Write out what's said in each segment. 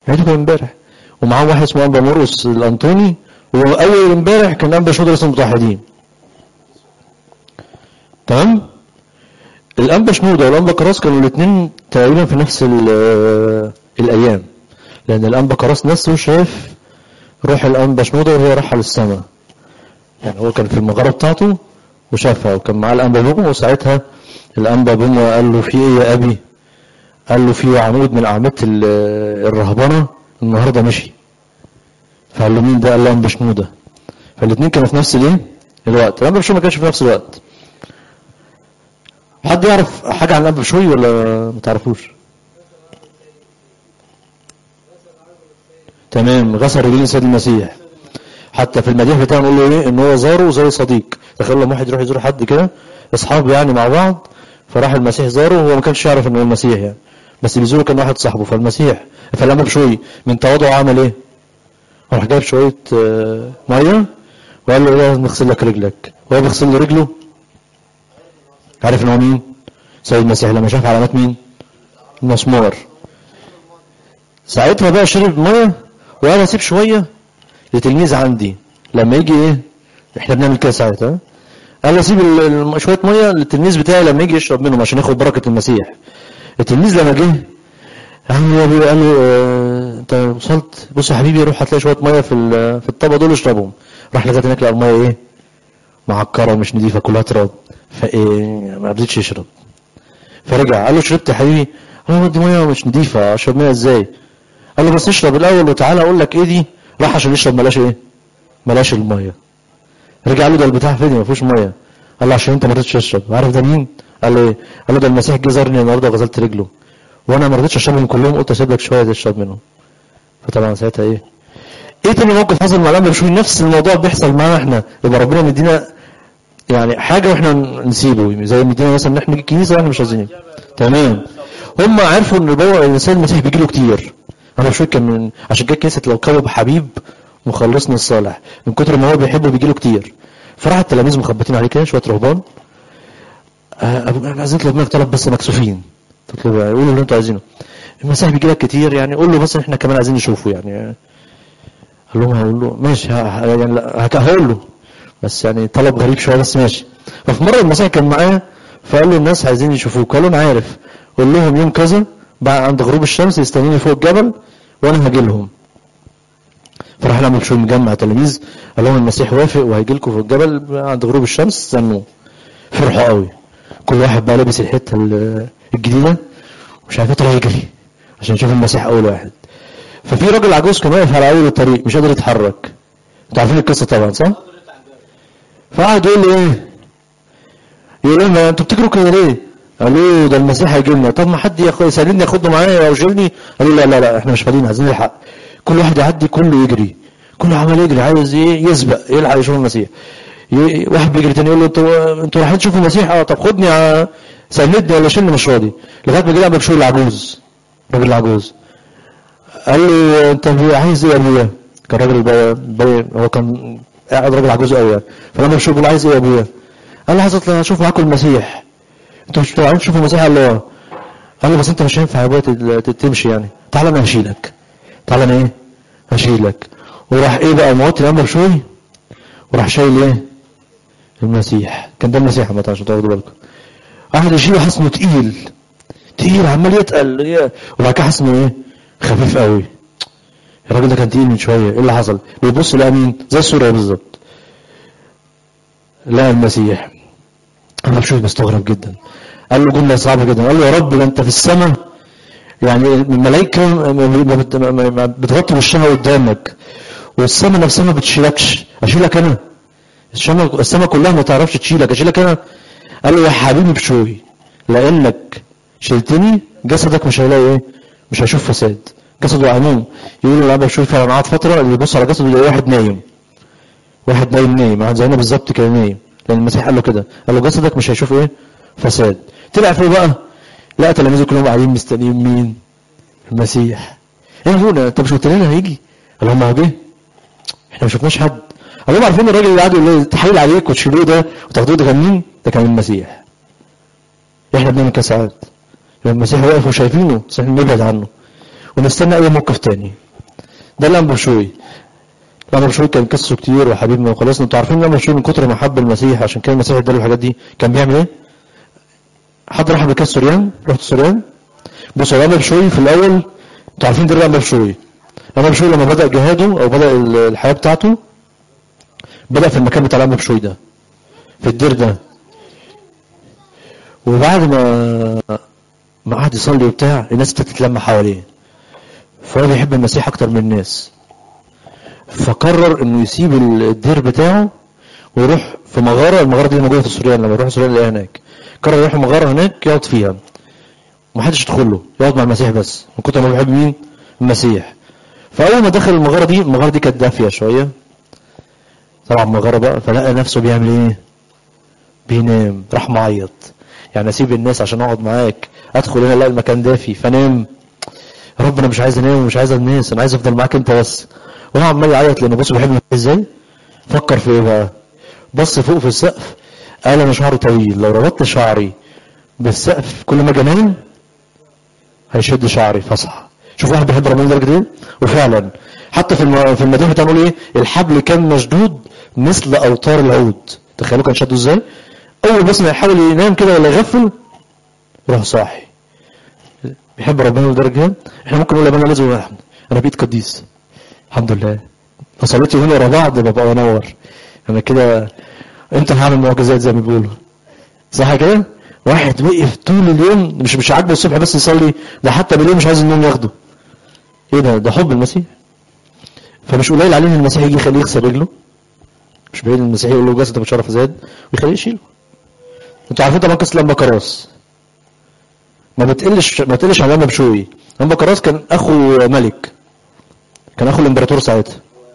عيده كان امبارح ومعاه واحد اسمه انبا مرقس الانطوني واول امبارح كان انبا شهداء اسمه المتوحدين تمام الانبا شنودة والانبا كراس كانوا الاثنين تقريبا في نفس ال- الايام لان الانبا كراس نفسه شاف روح الانبا شنودة وهي رايحه للسماء يعني هو كان في المغاره بتاعته وشافها وكان معاه الانبا بومه وساعتها الانبا بومه قال له في ايه يا ابي قال له في عمود من اعمده ال- الرهبنه النهارده مشي فقال له مين ده قال له انبا شنودة فالاثنين كانوا في نفس الايه الوقت الانبا بشوي ما كانش في نفس الوقت حد يعرف حاجه عن الانبا بشوي ولا ما تعرفوش تمام غسل رجلين سيد المسيح حتى في المديح بتاعه نقول له ايه ان هو زاره زي صديق تخيل لما واحد يروح يزور حد كده اصحاب يعني مع بعض فراح المسيح زاره وهو ما كانش يعرف ان هو المسيح يعني بس بيزوره كان واحد صاحبه فالمسيح فلما بشوي من تواضعه عمل ايه راح جايب شويه آه، ميه وقال له ايه نغسل لك رجلك وهو بيغسل له رجله عارف ان هو مين سيد المسيح لما شاف علامات مين المسمار ساعتها بقى شرب ميه وانا اسيب شويه لتلميذ عندي لما يجي ايه احنا بنعمل كده ساعتها قال لي اسيب ال- ال- شويه ميه للتلميذ بتاعي لما يجي يشرب منهم عشان ياخد بركه المسيح التلميذ لما جه قال له يا ابي قال له آه، انت وصلت بص يا حبيبي روح هتلاقي شويه ميه في ال- في الطبق دول اشربهم راح لغايه هناك لقى الميه ايه معكره ومش نضيفه كلها تراب فايه ما رضيتش يشرب فرجع قال له شربت يا حبيبي قال له دي ميه مش نضيفه اشرب ميه ازاي قال له بس اشرب الاول وتعالى اقول لك ايه دي راح عشان يشرب ملاش ايه ملاش الميه رجع له ده البتاع فين ما فيهوش ميه قال له عشان انت ما رضيتش تشرب عارف ده مين قال له ايه قال له ده المسيح جه زارني النهارده وغسلت رجله وانا ما رضيتش اشربهم كلهم قلت اسيب لك شويه تشرب منهم فطبعا ساعتها ايه ايه تاني موقف حصل مع الانبا بشوي نفس الموضوع بيحصل معانا احنا يبقى ربنا مدينا يعني حاجه واحنا نسيبه زي مدينا مثلا ان احنا نيجي الكنيسه واحنا مش عايزين تمام هم عرفوا ان البابا الانسان المسيح بيجي له كتير انا بشوف كان من عشان كده كنيسه لو كوب حبيب مخلصنا الصالح من كتر ما هو بيحبه بيجي له كتير فراح التلاميذ مخبطين عليه كده شويه رهبان آه، ابو احنا عايزين نطلب منك طلب بس مكسوفين تطلبوا يعني قولوا اللي انتوا عايزينه المسيح بيجي لك كتير يعني قول له بس احنا كمان عايزين نشوفه يعني قال لهم هقول له ماشي ه- ه- يعني لا، هك- هقول له بس يعني طلب غريب شويه بس ماشي ففي مره المسيح كان معاه فقال له الناس عايزين يشوفوك قال له انا عارف قول لهم يوم كذا بعد عند غروب الشمس يستنوني فوق الجبل وانا هاجي لهم فراح لما شو مجمع تلاميذ قال لهم المسيح وافق وهيجي لكم في الجبل عند غروب الشمس استنوه فرحوا قوي كل واحد بقى لابس الحته ال- الجديده مش عارف يطلع يجري عشان يشوف المسيح اول واحد ففي راجل عجوز كان واقف على اول الطريق مش قادر يتحرك انتوا عارفين القصه طبعا صح؟ فقعد يقول له ايه؟ يقول لهم انتوا بتجروا كده ليه؟ قالوا له ده المسيح هيجي لنا طب ما حد ياخد يسلمني ياخدني معايا او يشيلني قالوا لا لا لا احنا مش فاضيين عايزين نلحق كل واحد يعدي كله يجري كله عمال يجري عايز ايه يسبق يلحق يشوف المسيح ي- واحد بيجري تاني يقول له انتوا انتوا رايحين تشوفوا المسيح اه طب خدني ع- سندني ولا شيلني مش راضي لغايه ما جه لعبه بشوي العجوز الراجل العجوز قال له انت عايز ايه يا ابويا؟ كان راجل بي- بي- هو كان قاعد راجل عجوز قوي يعني فلما بشوف بيقول عايز ايه يا ابويا؟ قال له عايز اطلع اشوف معاكم المسيح انتوا مش عايزين تشوفوا المسيح قال له اه قال له بس انت مش هينفع يا ابويا تت- تمشي يعني تعالى انا هشيلك تعالى انا ايه؟ هشيلك وراح ايه بقى موت الامر شوي وراح شايل ايه؟ المسيح كان ده المسيح ما عشان تاخدوا بالكم قعد يشيله حاسس انه تقيل تقيل عمال يتقل ي- وبعد كده حاسس انه ايه؟ خفيف قوي الراجل ده كان تقيل من شويه ايه اللي حصل؟ بيبص لقى مين؟ زي الصوره بالظبط لقى المسيح انا بشوف مستغرب جدا قال له جمله صعبه جدا قال له يا رب ده انت في السماء يعني الملائكه ما- ما بت- ما- ما- ما بتغطي وشها قدامك والسماء نفسها ما بتشيلكش اشيلك انا السماء السماء كلها ما تعرفش تشيلك اشيلك انا قال له يا حبيبي بشوي لانك شلتني جسدك مش هيلاقي ايه مش هيشوف فساد جسده عموم يقول الابا بشوي فعلا قعد فتره اللي يبص على جسده يلاقي واحد نايم واحد نايم نايم واحد زينا بالظبط كان نايم لان المسيح قال له كده قال له جسدك مش هيشوف ايه فساد طلع فوق بقى لقى تلاميذه كلهم قاعدين مستنيين مين المسيح ايه يا ابونا انت مش قلت لنا هيجي قال لهم ما هو جه احنا ما شفناش حد قال لهم عارفين الراجل اللي قاعد يقول له تحايل عليك وتشيلوه ده وتاخدوه ده كان مين ده كان المسيح احنا بنعمل كده ساعات لما المسيح واقف وشايفينه بس احنا بنبعد عنه ونستنى اي موقف تاني ده الانبا بشوي الانبا بشوي كان قصصه كتير وحبيبنا وخلاص انتوا عارفين الانبا بشوي من كتر ما حب المسيح عشان كان المسيح اداله الحاجات دي كان بيعمل ايه؟ حد راح قبل كده السوريان؟ رحت السوريان؟ بصوا الانبا بشوي في الاول انتوا عارفين ده الانبا بشوي الانبا بشوي لما بدا جهاده او بدا الحياه بتاعته بدا في المكان بتاع الانبا بشوي ده في الدير ده وبعد ما ما قعد يصلي وبتاع الناس تتلم حواليه فهو بيحب المسيح اكتر من الناس فقرر انه يسيب الدير بتاعه ويروح في مغاره المغاره دي موجوده في السوريان لما يروح السوريان يلاقيها هناك قرر يروح مغاره هناك يقعد فيها ومحدش يدخل له يقعد مع المسيح بس من كتر ما بيحب مين المسيح فاول ما دخل المغاره دي المغاره دي كانت دافيه شويه طبعا مغاره بقى فلقى نفسه بيعمل ايه بينام راح معيط يعني اسيب الناس عشان اقعد معاك ادخل هنا الاقي المكان دافي فانام يا رب انا مش عايز انام ومش عايز الناس انا عايز افضل معاك انت بس وهو عمال يعيط لانه بص بيحب ازاي فكر في ايه بقى بص فوق في السقف قال انا شعري طويل لو ربطت شعري بالسقف كل ما اجي انام هيشد شعري فصح شوف واحد بيحب ربنا لدرجه ايه وفعلا حتى في الم... في المدينه بتاعنا ايه الحبل كان مشدود مثل اوتار العود تخيلوا كان شده ازاي اول بس ما يحاول ينام كده ولا يغفل يروح صاحي بيحب ربنا لدرجه احنا ممكن نقول يا بنا لازم واحد انا بقيت قديس الحمد لله فصليت يومين ورا بعض ببقى انور انا كده انت هعمل معجزات زي ما بيقولوا صح كده واحد وقف طول اليوم مش مش عاجبه الصبح بس يصلي ده حتى بالليل مش عايز النوم ياخده ايه ده ده حب المسيح فمش قليل عليه ان المسيح يجي يخليه يغسل رجله مش بعيد المسيح يقول له جسدك متشرف زاد ويخليه يشيله انتوا عارفين طبعا قصه لمبا كراس ما بتقلش ما بتقلش عن لمبا بشوي لمبا كراس كان اخو ملك كان اخو الامبراطور ساعتها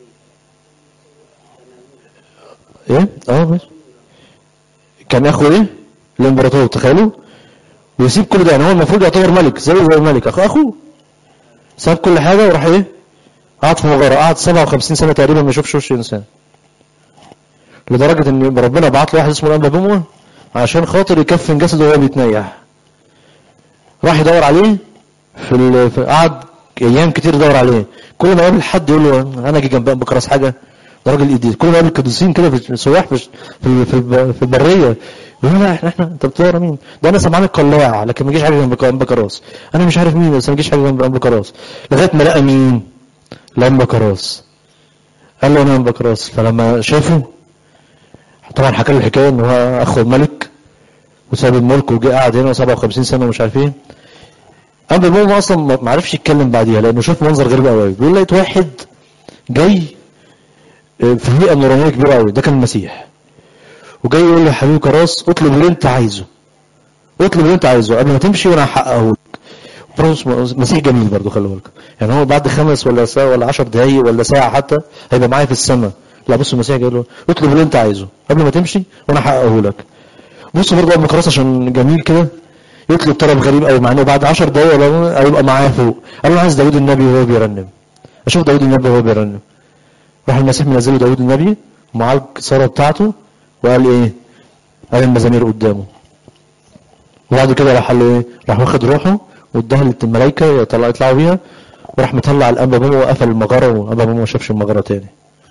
ايه اه ماشي كان اخو ايه الامبراطور تخيلوا ويسيب كل ده يعني هو المفروض يعتبر ملك زي زي الملك اخو اخوه ساب كل حاجه وراح ايه قعد في مغاره قعد 57 سنه تقريبا ما يشوفش وش انسان لدرجه ان ربنا بعت له واحد اسمه الانبا بومه عشان خاطر يكفن جسده وهو بيتنيح راح يدور عليه في, ال... في قعد ايام كتير يدور عليه كل ما يقابل حد يقول له انا اجي جنب بكرس حاجه ده راجل ايدي كل ما يقابل القديسين كده في السواح في في, في, في البريه يقول لا احنا احنا انت بتدور مين ده انا سمعان القلاع لكن ما يجيش حاجه جنب بكراس انا مش عارف مين بس ما يجيش حاجه جنب بكراس لغايه ما لقى مين لقى بكراس قال له انا بكراس فلما شافه طبعا حكى له الحكايه ان هو اخو الملك وساب الملك وجه قعد هنا 57 سنه ومش عارف ايه قام المهم اصلا ما عرفش يتكلم بعديها لانه شاف منظر غريب قوي بيقول لقيت واحد جاي في هيئه نورانيه كبيره قوي ده كان المسيح وجاي يقول له يا حبيبي كراس اطلب اللي انت عايزه اطلب اللي انت عايزه قبل ما تمشي وانا هحققه لك بروس مسيح جميل برضه خلي بالك يعني هو بعد خمس ولا ساعه ولا 10 دقايق ولا ساعه حتى هيبقى معايا في السماء لا بص المسيح قال له اطلب اللي انت عايزه قبل ما تمشي وانا هحققه لك بص برضه ابو كراس عشان جميل كده يطلب طلب غريب قوي مع انه بعد 10 دقايق ولا هيبقى معاه فوق قال له عايز داوود النبي وهو بيرنم اشوف داوود النبي وهو بيرنم راح المسيح منزله داوود النبي ومعاه الكساره بتاعته وقال ايه قال المزامير قدامه وبعد كده راح قال له ايه راح واخد روحه واداها للملائكه يطلع يطلعوا بيها وراح مطلع الانبا بابا وقفل المغاره وانبا بابا ما شافش المغاره تاني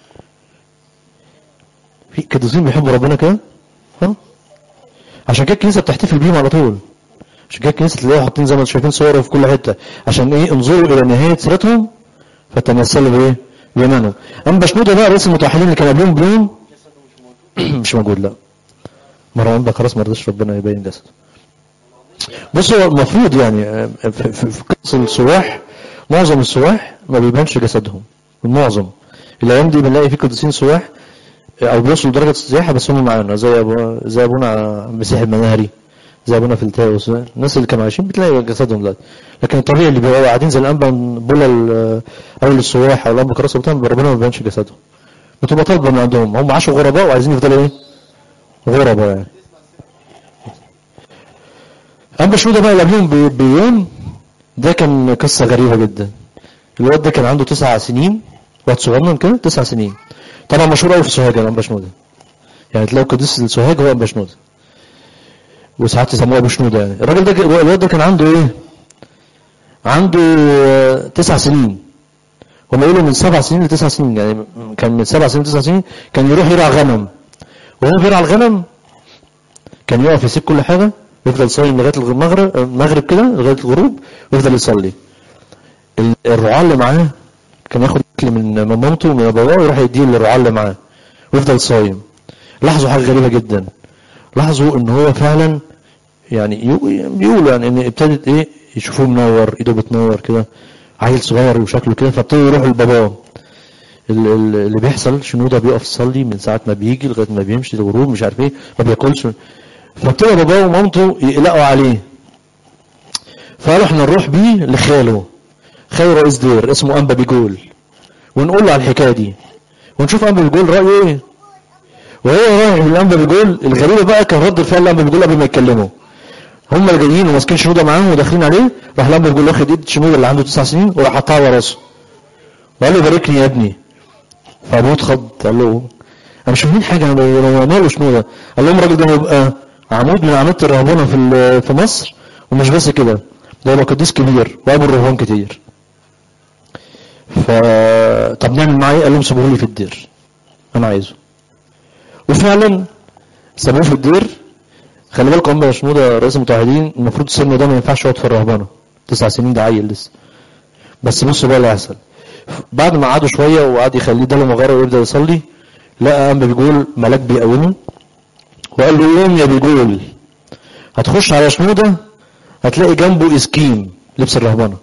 في قديسين بيحبوا ربنا كده ها عشان كده الكنيسه بتحتفل بيهم على طول عشان كده الكنيسه تلاقيها حاطين زي ما انتم شايفين صور في كل حته عشان ايه انظروا الى نهايه سيرتهم فتمثلوا بايه؟ بايمانهم اما بشنوده بقى رئيس المتوحدين اللي كان قبلهم بيوم مش موجود لا مروان بقى خلاص ما رضاش ربنا يبين جسده بص هو المفروض يعني في, في, في قصص السواح معظم السواح ما بيبانش جسدهم المعظم الايام دي بنلاقي في قديسين سواح او بيوصلوا لدرجه السياحه بس هم معانا زي ابو زي ابونا مسيح المناهري زي ابونا فلتاوس الناس اللي كانوا عايشين بتلاقي جسدهم دلوقتي لكن الطبيعي اللي بيبقوا قاعدين زي الانبا بولا او السواح او الانبا كراسه بتاعهم ربنا ما بيبانش جسدهم بتبقى طالبه من عندهم هم عاشوا غرباء وعايزين يفضلوا ايه؟ غرباء يعني أما شنودة بقى قبلهم بيوم ده كان قصة غريبة جدا الواد ده كان عنده تسع سنين واد صغنن كده تسع سنين طبعا مشهور قوي في سوهاج الأنبا شنودة يعني تلاقوا قديس السوهاج هو أنبا شنودة وساعات يسموه أبو شنودة يعني الراجل ده الواد ده كان عنده إيه؟ عنده آه، تسع سنين هم يقولوا من سبع سنين لتسع سنين يعني كان من سبع سنين لتسع سنين كان يروح يرعى غنم وهو بيرعى الغنم كان يقف يسيب كل حاجة يفضل صايم لغاية المغرب المغرب كده لغاية الغروب ويفضل يصلي ال- الرعاة اللي معاه كان ياخد اكل من من مامته ومن باباه ويروح يديه للرعاة اللي معاه ويفضل صايم لاحظوا حاجة غريبة جدا لاحظوا ان هو فعلا يعني يو- بيقولوا يعني ان ابتدت ايه يشوفوه منور ايده بتنور كده عيل صغير وشكله كده فابتدوا يروحوا لباباه ال- ال- اللي بيحصل شنودة بيقف يصلي من ساعة ما بيجي لغاية ما بيمشي الغروب مش عارف ايه ما بياكلش فابتدى باباه ومامته يقلقوا عليه فقالوا احنا نروح بيه لخاله خاله رئيس دير اسمه انبا بيجول ونقول له على الحكايه دي ونشوف انبا بيجول رايه ايه وهو رايح للانبا بيجول الغريبه بقى كان رد الفعل الانبا بيجول قبل ما يتكلموا هم اللي جايين وماسكين شنوده معاهم وداخلين عليه راح الانبا بيجول واخد ايد شنوده اللي عنده تسع سنين وراح حطها على راسه وقال له باركني يا ابني فابوه اتخض قال له انا مش فاهمين حاجه انا أنا ماله شنوده قال لهم الراجل ده هيبقى عمود من اعمده الرهبنه في ال- في مصر ومش بس كده ده يبقى قديس كبير وابو الرهبان كتير ف طب نعمل معاه ايه قال لهم سيبوه لي في الدير انا عايزه وفعلا سابوه في الدير خلي بالكم هم يا شنوده رئيس المتوحدين المفروض سنه ده ما ينفعش يقعد في الرهبنه تسع سنين ده عيل لسه بس بصوا بقى اللي هيحصل بعد ما قعدوا شويه وقعد يخليه ده مغاره ويبدا يصلي لقى انبا بيقول ملاك بيقومه وقال له قوم يا بيقول هتخش على شنوده هتلاقي جنبه اسكيم لبس الرهبنه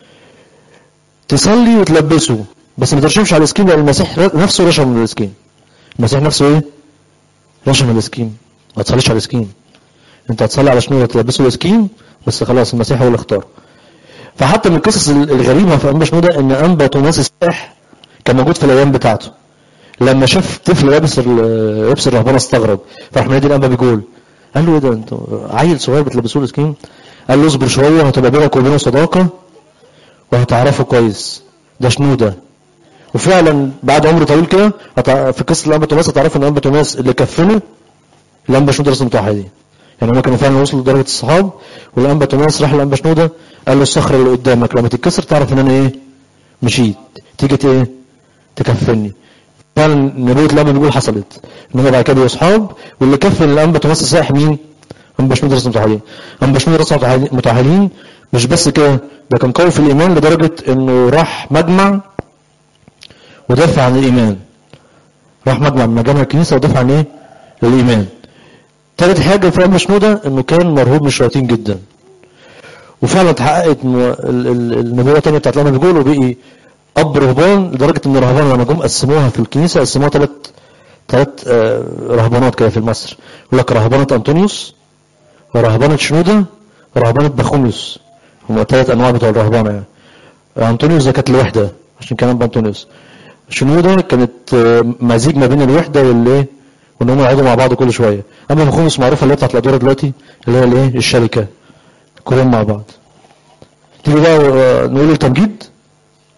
تصلي وتلبسه بس ما ترشمش على الاسكيم لان المسيح نفسه رشم من الاسكيم المسيح نفسه ايه رشم من الاسكيم ما تصليش على الاسكيم انت هتصلي على شنوده تلبسه الاسكيم بس خلاص المسيح هو اللي اختاره فحتى من القصص الغريبه في انبا شنوده ان انبا توماس السائح كان موجود في الايام بتاعته لما شاف طفل لابس ال- لبس الرهبانه استغرب فراح منادي الانبا بيقول قال له ايه ده انت عيل صغير بتلبسوه الاسكيم قال له اصبر شويه هتبقى بينك وبينه صداقه وهتعرفه كويس ده شنوده وفعلا بعد عمر طويل كده هتع- في قصه الانبا توماس هتعرفوا ان الانبا توماس اللي كفنه الانبا شنوده رسم متوحدين يعني هم كانوا فعلا وصلوا لدرجه الصحاب والانبا توماس راح للانبا شنوده قال له الصخره اللي قدامك لما تتكسر تعرف ان انا ايه مشيت تيجي ت- ايه تكفني فعلا نبوة الأنبا بيقول حصلت إن هم بعد كده بقوا أصحاب واللي كفن الأنبا توماس السائح مين؟ أنبا شنود رسم متحالين أنبا شنود رسم متحالين- متحالين مش بس كده ده كان قوي في الإيمان لدرجة إنه راح مجمع ودافع عن الإيمان راح مجمع من مجامع الكنيسة ودافع عن إيه؟ الإيمان تالت حاجة في أنبا شنودة إنه كان مرهوب من الشياطين جدا وفعلا اتحققت م- ال- ال- النبوة التانية بتاعت الأنبا بيقول وبقي اب رهبان لدرجه ان الرهبان لما جم قسموها في الكنيسه قسموها ثلاث ثلاث رهبانات كده في مصر يقول لك رهبانه انطونيوس ورهبانه شنوده ورهبانه بخوميوس هم ثلاث انواع بتوع الرهبانه يعني انطونيوس ده كانت الوحده عشان كان اب انطونيوس شنوده كانت آه، مزيج ما بين الوحده والايه وان هم يقعدوا مع بعض كل شويه اما بخوميوس معروفه اللي هي بتاعت الادوار دلوقتي اللي هي الايه الشركه كلهم مع بعض تيجي بقى آه، نقول التمجيد